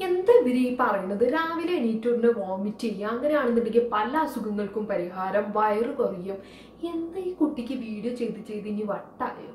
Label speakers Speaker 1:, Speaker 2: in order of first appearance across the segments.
Speaker 1: എന്താ ഇവര് ഈ പറയുന്നത് രാവിലെ എണീറ്റുകൊണ്ട് വോമിറ്റ് ചെയ്യുക അങ്ങനെയാണെന്നുണ്ടെങ്കിൽ പല അസുഖങ്ങൾക്കും പരിഹാരം വയറ് കുറയും എന്താ ഈ കുട്ടിക്ക് വീഡിയോ ചെയ്ത് ചെയ്ത് ഇനി വട്ടായോ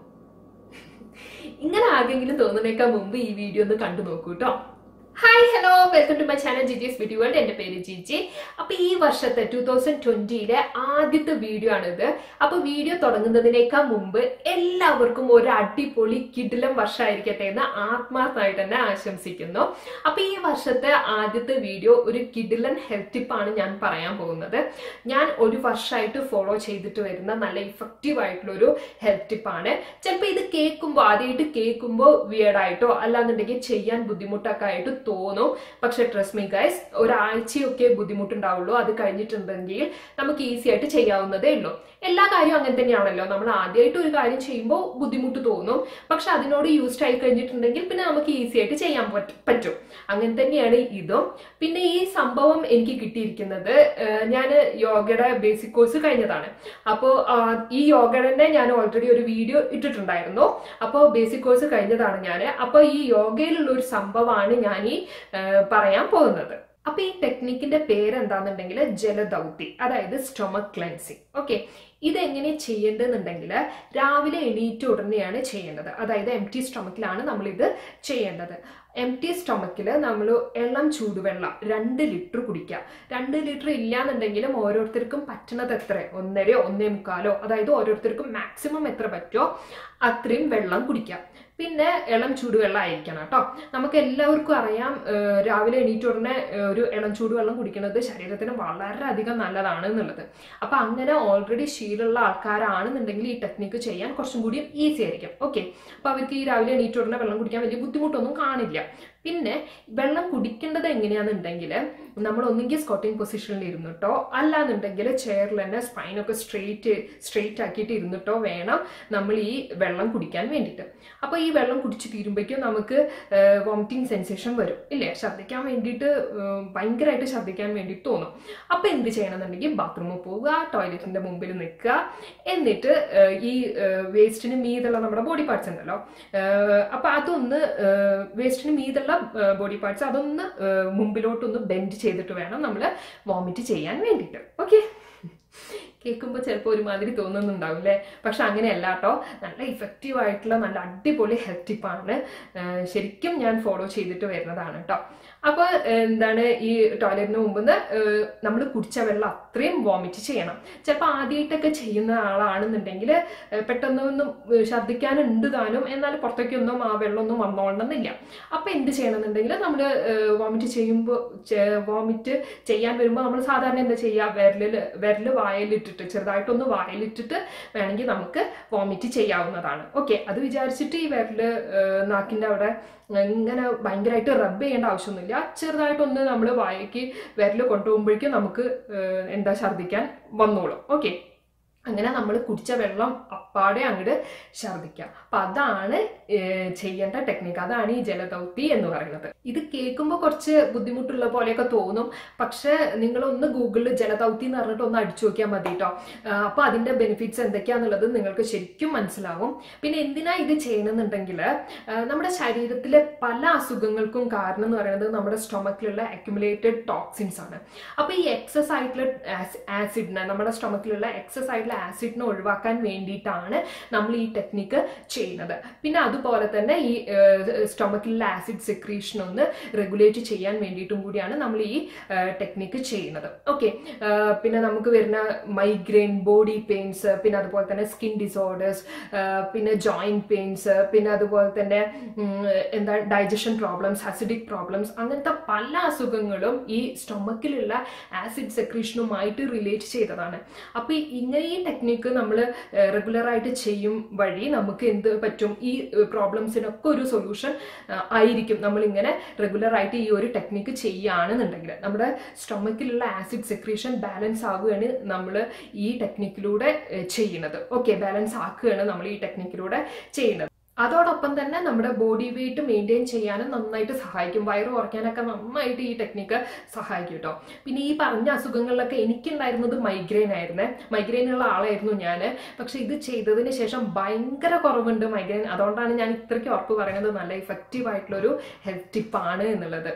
Speaker 1: ഇങ്ങനെ ആർക്കെങ്കിലും തോന്നുന്നേക്കാൾ മുമ്പ് ഈ വീഡിയോ ഒന്ന് കണ്ടു നോക്കൂ കേട്ടോ hi hello welcome to my channel Jiji's video world എൻ്റെ പേര് ജിജി അപ്പൊ ഈ വർഷത്തെ ടൂ തൗസൻഡ് ട്വന്റിയിലെ ആദ്യത്തെ വീഡിയോ ആണിത് അപ്പൊ വീഡിയോ തുടങ്ങുന്നതിനേക്കാൾ മുമ്പ് എല്ലാവർക്കും ഒരു അടിപൊളി കിടിലം വർഷമായിരിക്കട്ടെ എന്ന് ആത്മാർത്ഥമായിട്ട് തന്നെ ആശംസിക്കുന്നു അപ്പൊ ഈ വർഷത്തെ ആദ്യത്തെ വീഡിയോ ഒരു കിടിലൻ ഹെൽത്ത് ടിപ്പാണ് ഞാൻ പറയാൻ പോകുന്നത് ഞാൻ ഒരു വർഷമായിട്ട് ഫോളോ ചെയ്തിട്ട് വരുന്ന നല്ല ഇഫക്റ്റീവ് ആയിട്ടുള്ള ഒരു ഹെൽത്ത് ടിപ്പാണ് ചിലപ്പോൾ ഇത് കേൾക്കുമ്പോൾ ആദ്യമായിട്ട് കേൾക്കുമ്പോൾ വിയർഡായിട്ടോ അല്ലാന്നുണ്ടെങ്കിൽ ചെയ്യാൻ ബുദ്ധിമുട്ടൊക്കെ ആയിട്ട് തോന്നും പക്ഷെ ട്രസ്റ്റ് മീ ഗൈസ് ഒരാഴ്ചയൊക്കെ ബുദ്ധിമുട്ടുണ്ടാവുള്ളൂ അത് കഴിഞ്ഞിട്ടുണ്ടെങ്കിൽ നമുക്ക് ഈസി ആയിട്ട് ചെയ്യാവുന്നതേ ഉള്ളൂ എല്ലാ കാര്യവും അങ്ങനെ തന്നെയാണല്ലോ നമ്മൾ ആദ്യമായിട്ട് ഒരു കാര്യം ചെയ്യുമ്പോൾ ബുദ്ധിമുട്ട് തോന്നും പക്ഷെ അതിനോട് യൂസ്ഡ് ആയി കഴിഞ്ഞിട്ടുണ്ടെങ്കിൽ പിന്നെ നമുക്ക് ഈസി ആയിട്ട് ചെയ്യാൻ പറ്റും പറ്റും അങ്ങനെ തന്നെയാണ് ഇതും പിന്നെ ഈ സംഭവം എനിക്ക് കിട്ടിയിരിക്കുന്നത് ഞാൻ യോഗയുടെ ബേസിക് കോഴ്സ് കഴിഞ്ഞതാണ് അപ്പോൾ ഈ യോഗയുടെ ഞാൻ ഓൾറെഡി ഒരു വീഡിയോ ഇട്ടിട്ടുണ്ടായിരുന്നു അപ്പോൾ ബേസിക് കോഴ്സ് കഴിഞ്ഞതാണ് ഞാൻ അപ്പോൾ ഈ യോഗയിലുള്ള ഒരു സംഭവമാണ് ഞാൻ ഈ ആ, പറയാൻ പോകുന്നത് അപ്പൊ ഈ ടെക്നിക്കിന്റെ പേര് എന്താണെന്നുണ്ടെങ്കിൽ ജലദൗതി അതായത് സ്റ്റൊമക് ക്ലെൻസിങ് ഓക്കെ ഇതെങ്ങനെ ചെയ്യേണ്ടതെന്നുണ്ടെങ്കിൽ രാവിലെ എണീറ്റ ഉടനെയാണ് ചെയ്യേണ്ടത് അതായത് എം ടി സ്റ്റൊമക്കിലാണ് നമ്മൾ ഇത് ചെയ്യേണ്ടത് എം ടി സ്റ്റൊമക്കിൽ നമ്മൾ ഇളം ചൂടുവെള്ളം രണ്ട് ലിറ്റർ കുടിക്കുക രണ്ട് ലിറ്റർ ഇല്ലാന്നുണ്ടെങ്കിലും ഓരോരുത്തർക്കും പറ്റണത് എത്ര ഒന്നരയോ ഒന്നേ മുക്കാലോ അതായത് ഓരോരുത്തർക്കും മാക്സിമം എത്ര പറ്റുമോ അത്രയും വെള്ളം കുടിക്കുക പിന്നെ ഇളം ചൂടുവെള്ളം ആയിരിക്കണം കേട്ടോ നമുക്ക് എല്ലാവർക്കും അറിയാം ഏഹ് രാവിലെ എണീറ്റ ഉടനെ ഏഹ് ഒരു ഇളം ചൂടുവെള്ളം കുടിക്കുന്നത് ശരീരത്തിന് വളരെയധികം നല്ലതാണ് എന്നുള്ളത് അപ്പൊ അങ്ങനെ ഓൾറെഡി ശീലമുള്ള ആൾക്കാരാണെന്നുണ്ടെങ്കിൽ ഈ ടെക്നിക്ക് ചെയ്യാൻ കുറച്ചും കൂടി ഈസി ആയിരിക്കും ഓക്കെ അപ്പൊ അവർക്ക് ഈ രാവിലെ എണീറ്റ ഉടനെ വെള്ളം കുടിക്കാൻ വലിയ ബുദ്ധിമുട്ടൊന്നും കാണില്ല പിന്നെ വെള്ളം കുടിക്കേണ്ടത് എങ്ങനെയാണെന്നുണ്ടെങ്കിൽ നമ്മൾ ഒന്നുകിൽ സ്കോട്ടിംഗ് പൊസിഷനിൽ ഇരുന്നിട്ടോ അല്ലാന്നുണ്ടെങ്കിൽ ചെയറിൽ തന്നെ സ്പൈനൊക്കെ സ്ട്രെയിറ്റ് സ്ട്രെയിറ്റ് ആക്കിയിട്ട് ഇരുന്നിട്ടോ വേണം നമ്മൾ ഈ വെള്ളം കുടിക്കാൻ വേണ്ടിയിട്ട് അപ്പോൾ ഈ വെള്ളം കുടിച്ച് തീരുമ്പോഴേക്കും നമുക്ക് വോമിറ്റിംഗ് സെൻസേഷൻ വരും ഇല്ലേ ഛർദ്ദിക്കാൻ വേണ്ടിയിട്ട് ഏഹ്, ഭയങ്കരമായിട്ട് ഛർദ്ദിക്കാൻ വേണ്ടിയിട്ട് തോന്നും അപ്പോൾ എന്ത് ചെയ്യണമെന്നുണ്ടെങ്കിൽ ബാത്റൂമിൽ പോവുക ടോയ്ലറ്റിന്റെ മുമ്പിൽ നിൽക്കുക എന്നിട്ട് ഏഹ്, ഈ വേസ്റ്റിന് മീതുള്ള നമ്മുടെ ബോഡി പാർട്സ് ഉണ്ടല്ലോ അപ്പോൾ അതൊന്ന് വേസ്റ്റിന് മീതുള്ള ബോഡി പാർട്സ് അതൊന്ന് ഏഹ്, മുമ്പിലോട്ടൊന്ന് ബെൻഡ് ചെയ്തിട്ട് വേണം നമ്മൾ വോമിറ്റ് ചെയ്യാൻ വേണ്ടിയിട്ട് ഓക്കെ കേൾക്കുമ്പോൾ ചിലപ്പോൾ ഒരുമാതിരി തോന്നുന്നുണ്ടാവും അല്ലേ പക്ഷെ അങ്ങനെയല്ല കേട്ടോ നല്ല ഇഫക്റ്റീവ് ആയിട്ടുള്ള നല്ല അടിപൊളി ഹെൽത്ത് ടിപ്പാണ് ശരിക്കും ഞാൻ ഫോളോ ചെയ്തിട്ട് വരുന്നതാണ് കേട്ടോ അപ്പോൾ എന്താണ് ഈ ടോയ്ലറ്റിന് മുമ്പ് നമ്മൾ കുടിച്ച വെള്ളം അത്രയും വോമിറ്റ് ചെയ്യണം ചിലപ്പോൾ ആദ്യമായിട്ടൊക്കെ ചെയ്യുന്ന ആളാണെന്നുണ്ടെങ്കിൽ ഏഹ് പെട്ടെന്നൊന്നും ഏഹ് ഛർദ്ദിക്കാനുണ്ട് താനും എന്നാൽ പുറത്തേക്കൊന്നും ആ വെള്ളമൊന്നും വന്നോളണമെന്നില്ല അപ്പോൾ എന്ത് ചെയ്യണമെന്നുണ്ടെങ്കിൽ നമ്മൾ വോമിറ്റ് ചെയ്യുമ്പോൾ വോമിറ്റ് ചെയ്യാൻ വരുമ്പോൾ നമ്മൾ സാധാരണ എന്താ ചെയ്യുക വിരലിൽ വിരൽ വായലിട്ടിട്ട് ചെറുതായിട്ടൊന്ന് വായലിട്ടിട്ട് വേണമെങ്കിൽ നമുക്ക് വോമിറ്റ് ചെയ്യാവുന്നതാണ് ഓക്കെ അത് വിചാരിച്ചിട്ട് ഈ വിരല് ഏഹ് നാക്കിൻ്റെ അവിടെ ഇങ്ങനെ ഭയങ്കരമായിട്ട് റബ്ബ് ചെയ്യേണ്ട ആവശ്യമൊന്നുമില്ല ചെറുതായിട്ടൊന്ന് നമ്മൾ വായയ്ക്ക് വിരൽ കൊണ്ടുപോകുമ്പോഴേക്കും നമുക്ക് ഏഹ് എന്താ ഛർദ്ദിക്കാൻ വന്നോളും ഓക്കെ അങ്ങനെ നമ്മൾ കുടിച്ച വെള്ളം അപ്പാടെ അങ്ങോട്ട് ഛർദ്ദിക്കുക അപ്പൊ അതാണ് ഏഹ്, ചെയ്യേണ്ട ടെക്നിക്ക് അതാണ് ഈ ജലദൗതി എന്ന് പറയുന്നത് ഇത് കേൾക്കുമ്പോൾ കുറച്ച് ബുദ്ധിമുട്ടുള്ള പോലെയൊക്കെ തോന്നും പക്ഷെ നിങ്ങളൊന്ന് ഗൂഗിളിൽ ജലദൗതി എന്ന് പറഞ്ഞിട്ട് ഒന്ന് അടിച്ചു നോക്കിയാൽ മതി കേട്ടോ അപ്പൊ അതിന്റെ ബെനിഫിറ്റ്സ് എന്തൊക്കെയാന്നുള്ളത് നിങ്ങൾക്ക് ശരിക്കും മനസ്സിലാവും പിന്നെ എന്തിനാ ഇത് ചെയ്യണമെന്നുണ്ടെങ്കിൽ നമ്മുടെ ശരീരത്തിലെ പല അസുഖങ്ങൾക്കും കാരണം എന്ന് പറയുന്നത് നമ്മുടെ സ്റ്റൊമക്കിലുള്ള അക്യുമുലേറ്റഡ് ടോക്സിൻസ് ആണ് അപ്പൊ ഈ എക്സസ് ആയിട്ടുള്ള ആസിഡിനെ നമ്മുടെ സ്റ്റൊമക്കിലുള്ള എക്സസ് ആയിട്ടുള്ള ആസിഡിനെ ഒഴിവാക്കാൻ വേണ്ടിയിട്ടാണ് നമ്മൾ ഈ ടെക്നിക്ക് ചെയ്യുന്നത് പിന്നെ അതുപോലെ തന്നെ ഈ സ്റ്റൊമക്കിലുള്ള ആസിഡ് സെക്രീഷൻ ഒന്ന് റെഗുലേറ്റ് ചെയ്യാൻ വേണ്ടിയിട്ടും കൂടിയാണ് നമ്മൾ ഈ ടെക്നിക്ക് ചെയ്യുന്നത് ഓക്കെ പിന്നെ നമുക്ക് വരുന്ന മൈഗ്രെയിൻ ബോഡി പെയിൻസ് പിന്നെ അതുപോലെ തന്നെ സ്കിൻ ഡിസോർഡേഴ്സ് പിന്നെ ജോയിന്റ് പെയിൻസ് പിന്നെ അതുപോലെ തന്നെ ഉം, എന്താ ഡൈജഷൻ പ്രോബ്ലംസ് അസിഡിക് പ്രോബ്ലംസ് അങ്ങനത്തെ പല അസുഖങ്ങളും ഈ സ്റ്റൊമക്കിലുള്ള ആസിഡ് സെക്രീഷനുമായിട്ട് റിലേറ്റ് ചെയ്തതാണ് അപ്പോൾ ഇങ്ങനെ ഈ ടെക്നിക്ക് നമ്മൾ റെഗുലർ ആയിട്ട് ചെയ്യും വഴി നമുക്ക് എന്ത് പറ്റും ഈ പ്രോബ്ലംസിനൊക്കെ ഒരു സൊല്യൂഷൻ ആയിരിക്കും നമ്മളിങ്ങനെ റെഗുലർ ആയിട്ട് ഈ ഒരു ടെക്നിക്ക് ചെയ്യുകയാണെന്നുണ്ടെങ്കിൽ നമ്മുടെ സ്റ്റൊമക്കിലുള്ള ആസിഡ് സെക്രീഷൻ ബാലൻസ് ആവുകയാണ് നമ്മൾ ഈ ടെക്നിക്കിലൂടെ ഏഹ്, ചെയ്യുന്നത് ഓക്കെ ബാലൻസ് ആക്കുകയാണ് നമ്മൾ ഈ ടെക്നിക്കിലൂടെ ചെയ്യുന്നത് അതോടൊപ്പം തന്നെ നമ്മുടെ ബോഡി വെയിറ്റ് മെയിൻറ്റെയിൻ ചെയ്യാനും നന്നായിട്ട് സഹായിക്കും വയറ് കുറയ്ക്കാനൊക്കെ നന്നായിട്ട് ഈ ടെക്നിക്ക് സഹായിക്കും കേട്ടോ പിന്നെ ഈ പറഞ്ഞ അസുഖങ്ങളിലൊക്കെ എനിക്കുണ്ടായിരുന്നത് മൈഗ്രെയിൻ ആയിരുന്നേ മൈഗ്രെയിൻ ഉള്ള ആളായിരുന്നു ഞാൻ പക്ഷെ ഇത് ചെയ്തതിന് ശേഷം ഭയങ്കര കുറവുണ്ട് മൈഗ്രെയിൻ അതുകൊണ്ടാണ് ഞാൻ ഇത്രയ്ക്ക് ഉറപ്പ് പറയുന്നത് നല്ല ഇഫക്റ്റീവ് ആയിട്ടുള്ള ഒരു ഹെൽത്ത് ടിപ്പാണ് എന്നുള്ളത്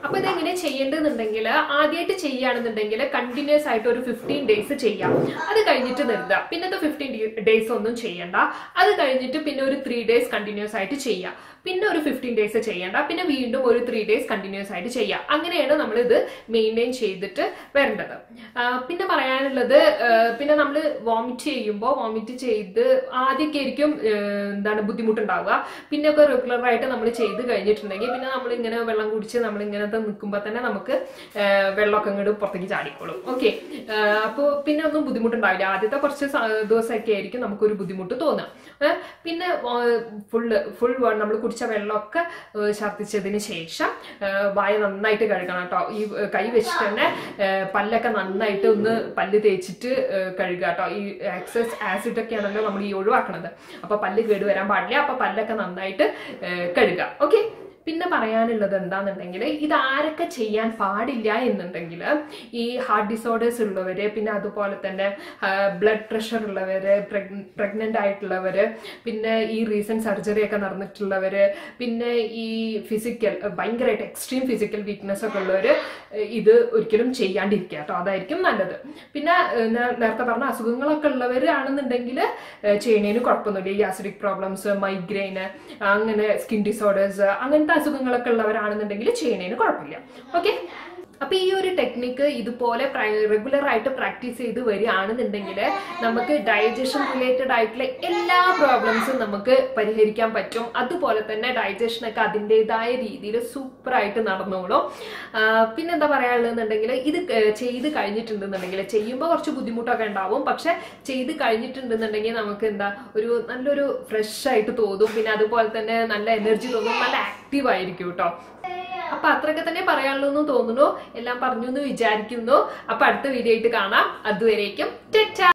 Speaker 1: അപ്പൊ ഇതെങ്ങനെ ചെയ്യേണ്ടതെന്നുണ്ടെങ്കിൽ ആദ്യമായിട്ട് ചെയ്യുകയാണെന്നുണ്ടെങ്കിൽ കണ്ടിന്യൂസ് ആയിട്ട് ഒരു ഫിഫ്റ്റീൻ ഡേയ്സ് ചെയ്യാം അത് കഴിഞ്ഞിട്ട് നിർത്തുക പിന്നത്തെ ഫിഫ്റ്റീൻ ഡേയ്സ് ഒന്നും ചെയ്യണ്ട അത് കഴിഞ്ഞിട്ട് പിന്നെ ഒരു ത്രീ ഡേയ്സ് കണ്ടിന്യൂസ് ആയിട്ട് ചെയ്യാം പിന്നെ ഒരു ഫിഫ്റ്റീൻ ഡേയ്സ് ചെയ്യണ്ട പിന്നെ വീണ്ടും ഒരു ത്രീ ഡേയ്സ് കണ്ടിന്യൂസ് ആയിട്ട് ചെയ്യാം അങ്ങനെയാണ് നമ്മൾ ഇത് മെയിൻറ്റെയിൻ ചെയ്തിട്ട് വരേണ്ടത് ആ, പിന്നെ പറയാനുള്ളത് ആ, പിന്നെ നമ്മൾ വോമിറ്റ് ചെയ്യുമ്പോൾ വോമിറ്റ് ചെയ്ത് ആദ്യമൊക്കെ ആയിരിക്കും ആ, എന്താണ് ബുദ്ധിമുട്ടുണ്ടാവുക പിന്നെ ഒക്കെ റെഗുലർ ആയിട്ട് നമ്മൾ ചെയ്ത് കഴിഞ്ഞിട്ടുണ്ടെങ്കിൽ പിന്നെ നമ്മൾ ഇങ്ങനെ വെള്ളം കുടിച്ച് നമ്മൾ ഇങ്ങനത്തെ നിൽക്കുമ്പോൾ തന്നെ നമുക്ക് ആ, വെള്ളമൊക്കെ ഇങ്ങോട്ട് പുറത്തേക്ക് ചാടിക്കോളും ഓക്കെ അപ്പോൾ പിന്നെ ഒന്നും ബുദ്ധിമുട്ടുണ്ടാവില്ല ആദ്യത്തെ കുറച്ച് സ- ദിവസമൊക്കെ ആയിരിക്കും നമുക്കൊരു ബുദ്ധിമുട്ട് തോന്നുക ഏ, പിന്നെ ഫുള്ള് ഫുൾ നമ്മൾ കുടിച്ച വെള്ളമൊക്കെ ഏ, ഛർദ്ദിച്ചതിന് ശേഷം ഏ, വായ നന്നായിട്ട് കഴുകണം കേട്ടോ ഈ ഏ, കൈ വെച്ചിട്ട് തന്നെ ഏ, പല്ലൊക്കെ നന്നായിട്ട് ഒന്ന് പല്ല് തേച്ചിട്ട് ഏ, കഴുകുക കേട്ടോ ഈ എക്സസ് ആസിഡ് ഒക്കെ ആണല്ലോ നമ്മൾ ഈ ഒഴിവാക്കണത് അപ്പൊ പല്ല് കേട് വരാൻ പാടില്ല അപ്പൊ പല്ലൊക്കെ നന്നായിട്ട് ഏ, കഴുകുക ഓക്കെ പിന്നെ പറയാനുള്ളത് എന്താണെന്നുണ്ടെങ്കിൽ ഇത് ആരൊക്കെ ചെയ്യാൻ പാടില്ല എന്നുണ്ടെങ്കിൽ ഈ ഹാർട്ട് ഡിസോർഡേഴ്സ് ഉള്ളവര് പിന്നെ അതുപോലെ തന്നെ ബ്ലഡ് പ്രഷർ ഉള്ളവര് പ്രഗ്നന്റ് ആയിട്ടുള്ളവര് പിന്നെ ഈ റീസെന്റ് സർജറി ഒക്കെ നടന്നിട്ടുള്ളവര് പിന്നെ ഈ ഫിസിക്കൽ ഭയങ്കരമായിട്ട് എക്സ്ട്രീം ഫിസിക്കൽ വീക്ക്നെസ് ഒക്കെ ഉള്ളവര് ഏഹ് ഇത് ഒരിക്കലും ചെയ്യാണ്ടിരിക്കുക കേട്ടോ അതായിരിക്കും നല്ലത് പിന്നെ ഏഹ് ഞാൻ നേരത്തെ പറഞ്ഞ അസുഖങ്ങളൊക്കെ ഉള്ളവരാണെന്നുണ്ടെങ്കിൽ ചെയ്യണേന് കുഴപ്പമൊന്നുമില്ല ഈ ആസിഡിക് പ്രോബ്ലംസ് മൈഗ്രെയിന് അങ്ങനെ സ്കിൻ ഡിസോർഡേഴ്സ് അങ്ങനത്തെ അസുഖങ്ങളൊക്കെ ഉള്ളവരാണെന്നുണ്ടെങ്കിൽ ചെയ്യണേന് കുഴപ്പമില്ല ഓക്കെ അപ്പൊ ഈ ഒരു ടെക്നിക്ക് ഇതുപോലെ റെഗുലർ ആയിട്ട് പ്രാക്ടീസ് ചെയ്ത് വരികയാണെന്നുണ്ടെങ്കിൽ നമുക്ക് ഡൈജഷൻ റിലേറ്റഡ് ആയിട്ടുള്ള എല്ലാ പ്രോബ്ലംസും നമുക്ക് പരിഹരിക്കാൻ പറ്റും അതുപോലെ തന്നെ ഡൈജഷൻ ഒക്കെ അതിൻ്റെതായ രീതിയിൽ സൂപ്പർ ആയിട്ട് നടന്നോളും ആ, പിന്നെന്താ പറയാനുള്ളതെന്നുണ്ടെങ്കിൽ ഇത് ക- ചെയ്ത് കഴിഞ്ഞിട്ടുണ്ടെന്നുണ്ടെങ്കിൽ ചെയ്യുമ്പോൾ കുറച്ച് ബുദ്ധിമുട്ടൊക്കെ ഉണ്ടാവും പക്ഷെ ചെയ്ത് കഴിഞ്ഞിട്ടുണ്ടെന്നുണ്ടെങ്കിൽ നമുക്ക് എന്താ ഒരു നല്ലൊരു ഫ്രഷ് ആയിട്ട് തോന്നും പിന്നെ അതുപോലെ തന്നെ നല്ല എനർജി തോന്നും നല്ല ആക്റ്റീവ് ആയിരിക്കും കേട്ടോ അപ്പൊ അത്രയൊക്കെ തന്നെ പറയാനുള്ളൂ എന്ന് തോന്നുന്നു എല്ലാം പറഞ്ഞു എന്ന് വിചാരിക്കുന്നു അപ്പൊ അടുത്ത വീഡിയോ ആയിട്ട് കാണാം അതുവരേക്കും ടെറ്റാ